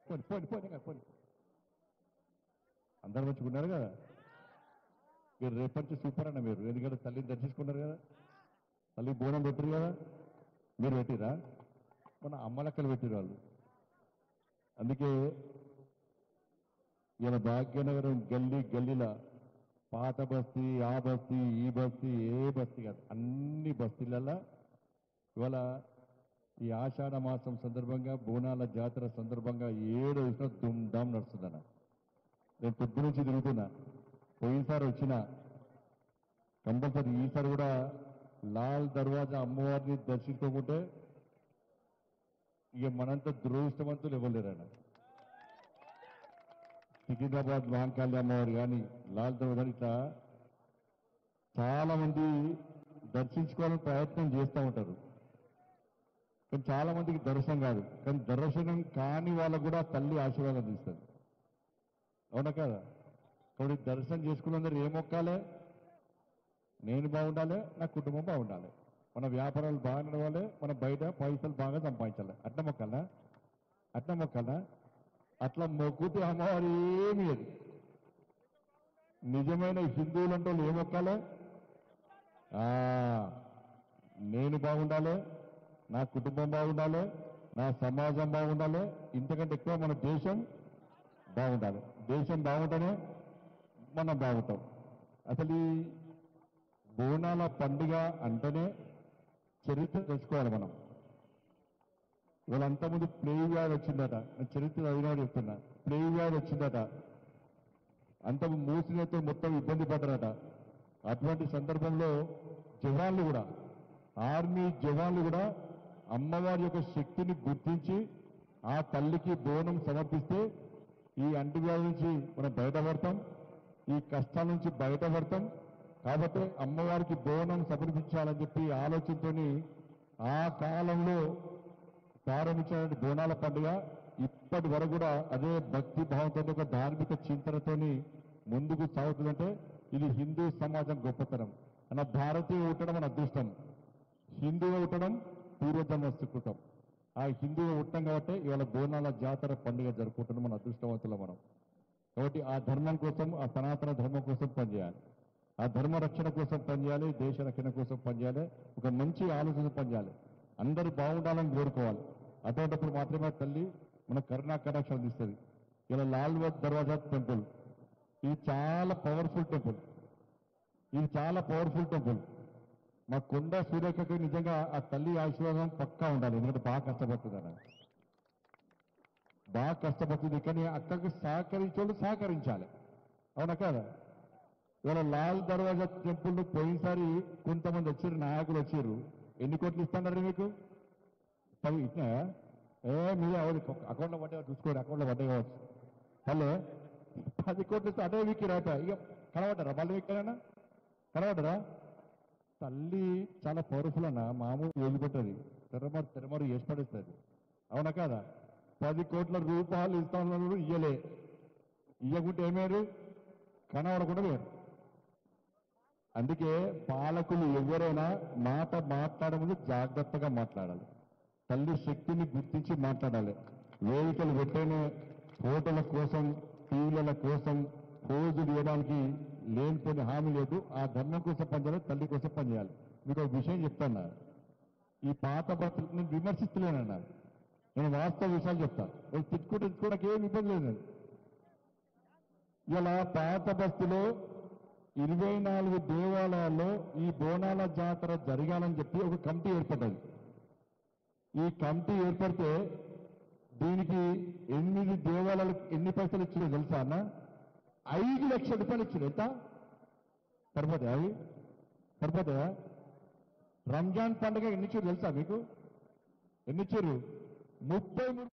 పోని పోని పోని కదా, పోని అందరు మంచుకున్నారు కదా మీరు రేపటి నుంచి సూపర్ అన్న మీరు ఎందుకంటే తల్లిని దర్శించుకున్నారు కదా తల్లి బోనం పెట్టరు కదా మీరు పెట్టిరా మన అమ్మలక్కలు పెట్టిరు వాళ్ళు అందుకే ఇలా భాగ్యనగరం గల్లీ గల్లీల పాత బస్తీ ఆ బస్తీ ఈ బస్తీ ఏ బస్తీ కాదు అన్ని బస్తీలలో ఇవాళ ఈ ఆషాఢ మాసం సందర్భంగా బోనాల జాతర సందర్భంగా ఏడు వేసిన దుమ్దాం నడుస్తుందన్న నేను పొద్దు నుంచి తిరుగుతున్నా పోయినసారి వచ్చిన కంపల్సరీ ఈసారి కూడా లాల్ దర్వాజా అమ్మవారిని దర్శించుకోకుంటే ఇక మనంత దురదృష్టవంతులు ఇవ్వలేరన్న సికింద్రాబాద్ మహాకాళి అమ్మవారు కానీ లాల్ దర్వాజా ఇట్లా చాలా మంది దర్శించుకోవాలని ప్రయత్నం చేస్తూ ఉంటారు కానీ చాలా మందికి దర్శనం కాదు కానీ దర్శనం కాని వాళ్ళకు కూడా తల్లి ఆశీర్వాదం తీస్తుంది అవునా కదా కాబట్టి దర్శనం చేసుకున్నందరూ ఏ మొక్కాలే నేను బాగుండాలి నా కుటుంబం బాగుండాలి మన వ్యాపారాలు బాగా నడవాలి మన బయట పైసలు బాగా సంపాదించాలి అట్లా మొక్కల్నా అట్లా మొక్కల్నా అట్లా మొక్కుతే అమ్మవారు ఏమి లేదు నిజమైన హిందువులు అంటే వాళ్ళు ఏ మొక్కాలే ఆ, నేను బాగుండాలి నా కుటుంబం బాగుండాలి నా సమాజం బాగుండాలి ఇంతకంటే ఎక్కువ మన దేశం బాగుండాలి దేశం బాగుంటేనే మనం బాగుంటాం అసలు ఈ బోనాల పండుగ అంటేనే చరిత్ర తెలుసుకోవాలి మనం ఇవాళ అంతకుముందు ప్లేగ్ వ్యాధి వచ్చిందట నేను చరిత్ర చదివినాడు చెప్తున్నా ప్లేగ్ వ్యాధి వచ్చిందట అంత మూసినతో మొత్తం ఇబ్బంది పడ్డారట అటువంటి సందర్భంలో జవాన్లు కూడా ఆర్మీ జవాన్లు కూడా అమ్మవారి యొక్క శక్తిని గుర్తించి ఆ తల్లికి బోనం సమర్పిస్తే ఈ అంటువ్యాధి నుంచి మనం బయటపడతాం ఈ కష్టాల నుంచి బయటపడతాం కాబట్టి అమ్మవారికి బోనం సమర్పించాలని చెప్పి ఆలోచనతోని ఆ కాలంలో ప్రారంభించిన బోనాల పండుగ ఇప్పటి వరకు కూడా అదే భక్తి భావంతో ఒక ధార్మిక చింతనతోని ముందుకు సాగుతుందంటే ఇది హిందూ సమాజం గొప్పతనం మన భారతీయ ఉండడం మన అదృష్టం హిందువుగా ఉండడం పూర్వజన్మ సుకృతం ఆ హిందువుగా ఉండటం కాబట్టి ఇవాళ బోనాల జాతర పండుగ జరుపుకుంటున్నాం మన అదృష్టవంతులం మనం కాబట్టి ఆ ధర్మం కోసం ఆ సనాతన ధర్మం కోసం పనిచేయాలి ఆ ధర్మ రక్షణ కోసం పనిచేయాలి దేశ రక్షణ కోసం పనిచేయాలి ఒక మంచి ఆలోచన పనిచేయాలి అందరూ బాగుండాలని కోరుకోవాలి అటువంటిప్పుడు మాత్రమే తల్లి మన కరుణా కటాక్షం అందిస్తుంది ఇలా లాల్ దర్వాజా టెంపుల్ ఇది చాలా పవర్ఫుల్ టెంపుల్ ఇది చాలా పవర్ఫుల్ టెంపుల్ మా కొండ సూర్యకకి నిజంగా ఆ తల్లి ఆశీర్వాదం పక్కా ఉండాలి ఎందుకంటే బాగా కష్టపడుతుంది అన్న బాగా కష్టపడుతుంది కానీ అక్కడికి సహకరించోళ్ళు సహకరించాలి అవునా కదా ఇవాళ లాల్ దర్వాజా టెంపుల్ పోయినసారి కొంతమంది వచ్చారు నాయకులు వచ్చారు ఎన్ని కోట్లు ఇస్తున్నారు మీకు పది ఇచ్చినా ఏ మీద అకౌంట్లో పడ్డే చూసుకోండి అకౌంట్లో పడ్డే కావచ్చు హలో పది కోట్లు ఇస్తే అదే వీక్ రాట ఇక కనబడ్డారా మళ్ళీ వీక్కేనా కనబడ్డరా తల్లి చాలా పవర్ఫుల్ అన్న మామూలు వదిలిపెట్టది తెరమరు తెరమరు వేసి పడేస్తుంది అవునా కాదా పది కోట్ల రూపాయలు ఇస్తాను ఇయ్యలే ఇయ్యకుంటే ఏమేరు కనబడకుండా వేరు అందుకే పాలకులు ఎవరైనా మాట మాట్లాడే ముందు జాగ్రత్తగా మాట్లాడాలి తల్లి శక్తిని గుర్తించి మాట్లాడాలి వేదికలు పెట్టేనే ఫోటోల కోసం టీవీల కోసం రోజులు ఇవ్వడానికి లేనిపోయిన హామీ లేదు ఆ ధర్మం కోసం పనిచేయాలి తల్లి కోసం పనిచేయాలి మీకు ఒక విషయం చెప్తాను ఈ పాత భక్తులు నేను విమర్శిస్తలేనన్నా నేను వాస్తవ విషయాలు చెప్తా వాళ్ళు తిట్టుకుంటే తిట్టుకోవడానికి ఏం ఇబ్బంది లేదు నేను. ఇలా పాత బస్తిలో ఇరవై నాలుగు దేవాలయాల్లో ఈ బోనాల జాతర జరగాలని చెప్పి ఒక కమిటీ ఏర్పడ్డది ఈ కమిటీ ఏర్పడితే దీనికి ఎనిమిది దేవాలయాలకు ఎన్ని పైసలు ఇచ్చిందో తెలుసా అన్న ఐదు లక్షల రూపాయలు ఇచ్చింది ఎంత సరిపోతాయా అవి సరిపోతాయా రంజాన్ పండుగ ఎన్ని ఇచ్చారు తెలుసా మీకు ఎన్ని ఇచ్చారు ముప్పై మూడు